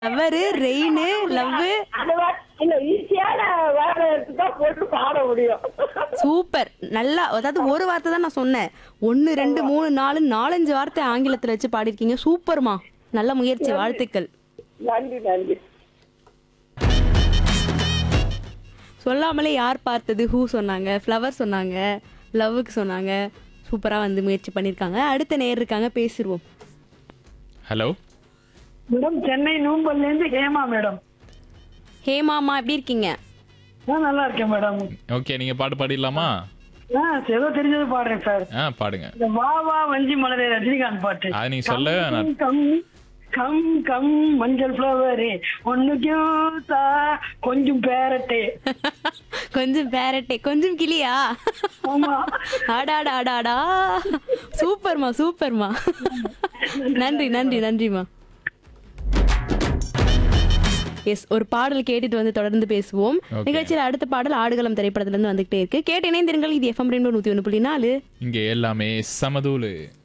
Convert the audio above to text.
Lover rain love அது வா- இல்ல ஈஸியான வேலை எடுத்து தான் போட்டு பாட முடியும் சூப்பர் நல்லா அதாவது ஒரு வார்த்தை தான் நான் சொன்னேன் ஒன்னு ரெண்டு மூணு நாலு நாலஞ்சு வார்த்தை ஆங்கிலத்துல வச்சு பாடிருக்கீங்க சூப்பர்மா நல்ல முயற்சி வாழ்த்துக்கள் நன்றி நன்றி சொல்லாமலே யார் பார்த்தது ஹூ சொன்னாங்க ஃப்ளவர் சொன்னாங்க லவ்வுக்கு சொன்னாங்க சூப்பரா வந்து முயற்சி பண்ணிருக்காங்க அடுத்த நேர் இருக்காங்க பேசிடுவோம் ஹலோ மேடம் சென்னை நூம்பல்ல இருந்து ஹேமா மேடம் ஹேமாமா எப்படி இருக்கீங்க நான் நல்லா இருக்கேன் மேடம் ஓகே நீங்க பாட்டு பாடிடலாமா ஆ ஏதோ தெரிஞ்சது பாடுறேன் சார் ஆ பாடுங்க இந்த வா வா வஞ்சி மலரே ரஜினிகாந்த் பாட்டு அது நீங்க சொல்ல கம், கம் கம் கம் மஞ்சள் ஃப்ளவரே ஒன்னு கியூத்தா கொஞ்சம் பேரட்டே கொஞ்சம் பேரட்டே கொஞ்சம் கிளியா ஆமா ஆடாடா ஆடாடா சூப்பர்மா சூப்பர்மா நன்றி நன்றி நன்றிமா எஸ் ஒரு பாடல் கேட்டுட்டு வந்து தொடர்ந்து பேசுவோம் Okay. நிகழ்ச்சியில் அடுத்த பாடல் ஆடுகளம் திரைப்படத்துல இருந்து வந்துகிட்டே இருக்கு கேட்டு இணைந்திருங்கள் இது எஃப்எம் ரெண்டு நூத்தி ஒன்று புள்ளி நாலு இங்க எல்லாமே சமதூளு